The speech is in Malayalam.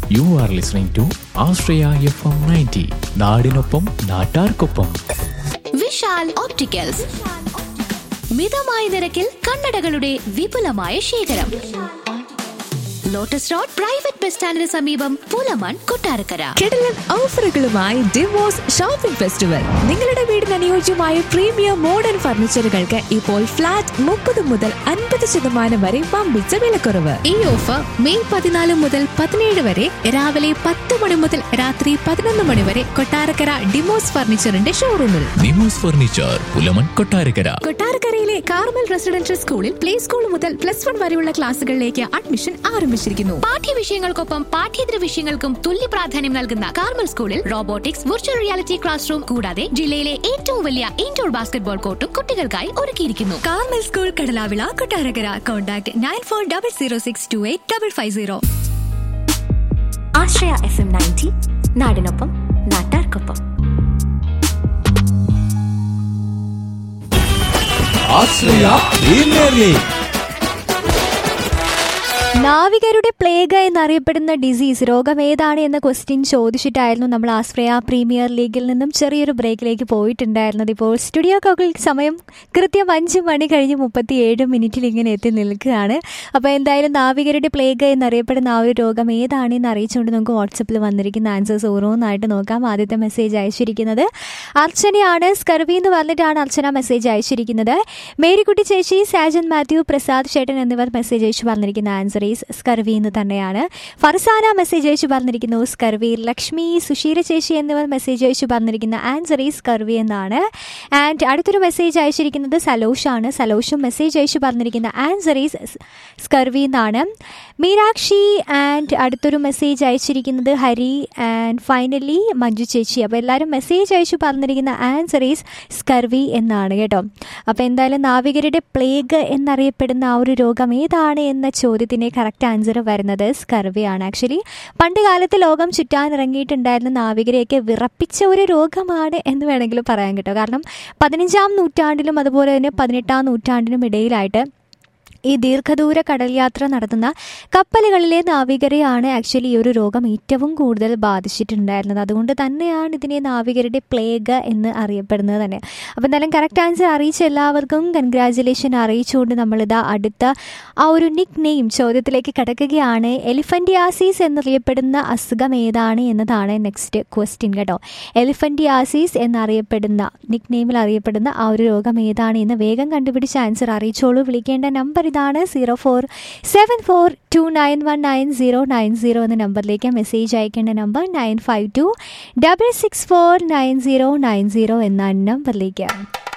U are listening to Ashraya F M ninety നാടിനൊപ്പം നാട്ടാർക്കൊപ്പം വിശാൽ ഓപ്റ്റിക്കൽസ് മിതമായ നിരക്കിൽ കണ്ണടകളുടെ വിപുലമായ ശേഖരം ലോട്ടസ് റോഡ് പ്രൈവറ്റ് ബസ് സ്റ്റാൻഡിന് സമീപം പൂലമൺ കൊട്ടാരക്കര കിടലൻ ഓഫറുകളുമായി ഡിവോഴ്സ് ഷോപ്പിംഗ് ഫെസ്റ്റിവൽ നിങ്ങളുടെ വീടിന് അനുയോജ്യമായ പ്രീമിയം മോഡേൺ ഫർണിച്ചറുകൾക്ക് ഇപ്പോൾ ഫ്ലാറ്റ് മുപ്പത് മുതൽ അൻപത് ശതമാനം വരെ വമ്പിച്ച വിലക്കുറവ് ഈ ഓഫർ മെയ് പതിനാല് മുതൽ പതിനേഴ് വരെ രാവിലെ പത്ത് മണി മുതൽ രാത്രി പതിനൊന്ന് മണി വരെ കൊട്ടാരക്കര ഡിമോസ് ഫർണിച്ചറിന്റെ ഷോറൂമിൽ നിമോസ് ഫർണിച്ചർ പുലമൺ കൊട്ടാരക്കര കൊട്ടാരക്കരയിലെ കാർമൽ റെസിഡൻഷ്യൽ സ്കൂളിൽ പ്ലേ സ്കൂൾ മുതൽ പ്ലസ് വൺ വരെയുള്ള ക്ലാസുകളിലേക്ക് അഡ്മിഷൻ ആരംഭിച്ചിരിക്കുന്നു പാഠ്യ വിഷയങ്ങൾക്കൊപ്പം പാഠ്യേതര വിഷയങ്ങൾക്കും തുല്യ പ്രാധാന്യം നൽകുന്ന കാർമൽ സ്കൂളിൽ robotics virtual reality classroom കൂടാതെ ജില്ലയിലെ ഏറ്റവും വലിയ ഇൻഡോർ ബാസ്കറ്റ്ബോൾ കോർട്ടും കുട്ടികൾക്കായി ഒരുക്കിയിരിക്കുന്നു Carmel school Kadalavila Kottarakkara contact nine four double zero six two eight double five zero Ashraya F M ninety നാടിനൊപ്പം നാട്ടാർക്കൊപ്പം നാവികരുടെ പ്ലേഗ് എന്നറിയപ്പെടുന്ന ഡിസീസ് രോഗം ഏതാണ് എന്ന ക്വസ്റ്റ്യൻ ചോദിച്ചിട്ടായിരുന്നു നമ്മൾ ആശ്രയ പ്രീമിയർ ലീഗിൽ നിന്നും ചെറിയൊരു ബ്രേക്കിലേക്ക് പോയിട്ടുണ്ടായിരുന്നത് ഇപ്പോൾ സ്റ്റുഡിയോ കോക്കിൽ സമയം കൃത്യം അഞ്ച് മണി കഴിഞ്ഞ് മുപ്പത്തിയേഴ് മിനിറ്റിൽ ഇങ്ങനെ എത്തി നിൽക്കുകയാണ് അപ്പോൾ എന്തായാലും നാവികരുടെ പ്ലേഗ് എന്നറിയപ്പെടുന്ന ആ ഒരു രോഗം ഏതാണെന്ന് അറിയിച്ചുകൊണ്ട് നമുക്ക് വാട്സപ്പിൽ വന്നിരിക്കുന്ന ആൻസേഴ്സ് ഓരോന്നായിട്ട് നോക്കാം ആദ്യത്തെ മെസ്സേജ് അയച്ചിരിക്കുന്നത് അർച്ചനയാണ് സ്കർവി എന്ന് പറഞ്ഞിട്ടാണ് അർച്ചന മെസ്സേജ് അയച്ചിരിക്കുന്നത് മേരിക്കുട്ടി ചേച്ചി സാജൻ മാത്യു പ്രസാദ് ചേട്ടൻ എന്നിവർ മെസ്സേജ് അയച്ചു പറഞ്ഞിരിക്കുന്ന ആൻസർ ഈസ് സ്കർവി എന്ന് തന്നെയാണ് ഫർസാന മെസ്സേജ് അയച്ചു പറഞ്ഞിരിക്കുന്നു സ്കർവി ലക്ഷ്മി സുഷീര ചേച്ചി എന്നിവർ മെസ്സേജ് അയച്ചു പറഞ്ഞിരിക്കുന്ന ആൻസർ ഈസ് സ്കർവി എന്നാണ് ആൻഡ് അടുത്തൊരു മെസ്സേജ് അയച്ചിരിക്കുന്നത് സലോഷാണ് സലോഷും മെസ്സേജ് അയച്ചു പറഞ്ഞിരിക്കുന്ന ആൻസർ ഈസ് സ്കർവി എന്നാണ് മീനാക്ഷി ആൻഡ് അടുത്തൊരു മെസ്സേജ് അയച്ചിരിക്കുന്നത് ഹരി ആൻഡ് ഫൈനലി മഞ്ജു ചേച്ചി അപ്പോൾ എല്ലാവരും മെസ്സേജ് അയച്ചു പറഞ്ഞിരിക്കുന്ന ആൻസർ ഈസ് സ്കർവി എന്നാണ് കേട്ടോ അപ്പോൾ എന്തായാലും നാവികരുടെ പ്ലേഗ് എന്നറിയപ്പെടുന്ന ആ ഒരു രോഗം ഏതാണ് എന്ന ചോദ്യത്തിന് കറക്റ്റ് ആൻസർ വരുന്നത് സ്കർവി ആണ് ആക്ച്വലി പണ്ട് കാലത്ത് ലോകം ചുറ്റാൻ ഇറങ്ങിയിട്ടുണ്ടായിരുന്ന നാവികരെയൊക്കെ വിറപ്പിച്ച ഒരു രോഗമാണ് എന്ന് വേണമെങ്കിൽ പറയാൻ കേട്ടോ കാരണം പതിനഞ്ചാം നൂറ്റാണ്ടിലും അതുപോലെ തന്നെ പതിനെട്ടാം നൂറ്റാണ്ടിനും ഇടയിലായിട്ട് ഈ ദീർഘദൂര കടൽ യാത്ര നടത്തുന്ന കപ്പലുകളിലെ നാവികരെയാണ് ആക്ച്വലി ഈ ഒരു രോഗം ഏറ്റവും കൂടുതൽ ബാധിച്ചിട്ടുണ്ടായിരുന്നത് അതുകൊണ്ട് തന്നെയാണ് ഇതിനെ നാവികരുടെ പ്ലേഗ് എന്ന് അറിയപ്പെടുന്നത് തന്നെ അപ്പോൾ എന്തായാലും കറക്റ്റ് ആൻസർ അറിയിച്ച എല്ലാവർക്കും കൺഗ്രാജുലേഷൻ അറിയിച്ചുകൊണ്ട് നമ്മളിതാ അടുത്ത ആ ഒരു നിക് നെയിം ചോദ്യത്തിലേക്ക് കിടക്കുകയാണ് എലിഫൻറ്റിയാസീസ് എന്നറിയപ്പെടുന്ന അസുഖം ഏതാണ് എന്നതാണ് നെക്സ്റ്റ് ക്വസ്റ്റ്യൻ കേട്ടോ എലിഫൻറ്റിയാസീസ് എന്നറിയപ്പെടുന്ന നിക് നെയിമിൽ അറിയപ്പെടുന്ന ആ ഒരു രോഗം ഏതാണ് എന്ന് വേഗം കണ്ടുപിടിച്ച് ആൻസർ അറിയിച്ചോളൂ വിളിക്കേണ്ട നമ്പർ ഇതാണ് zero four seven four two nine one nine zero nine zero എന്ന നമ്പറിലേക്ക് മെസ്സേജ് അയക്കേണ്ട number nine five two double six four nine zero nine zero എന്ന നമ്പറിലേക്ക്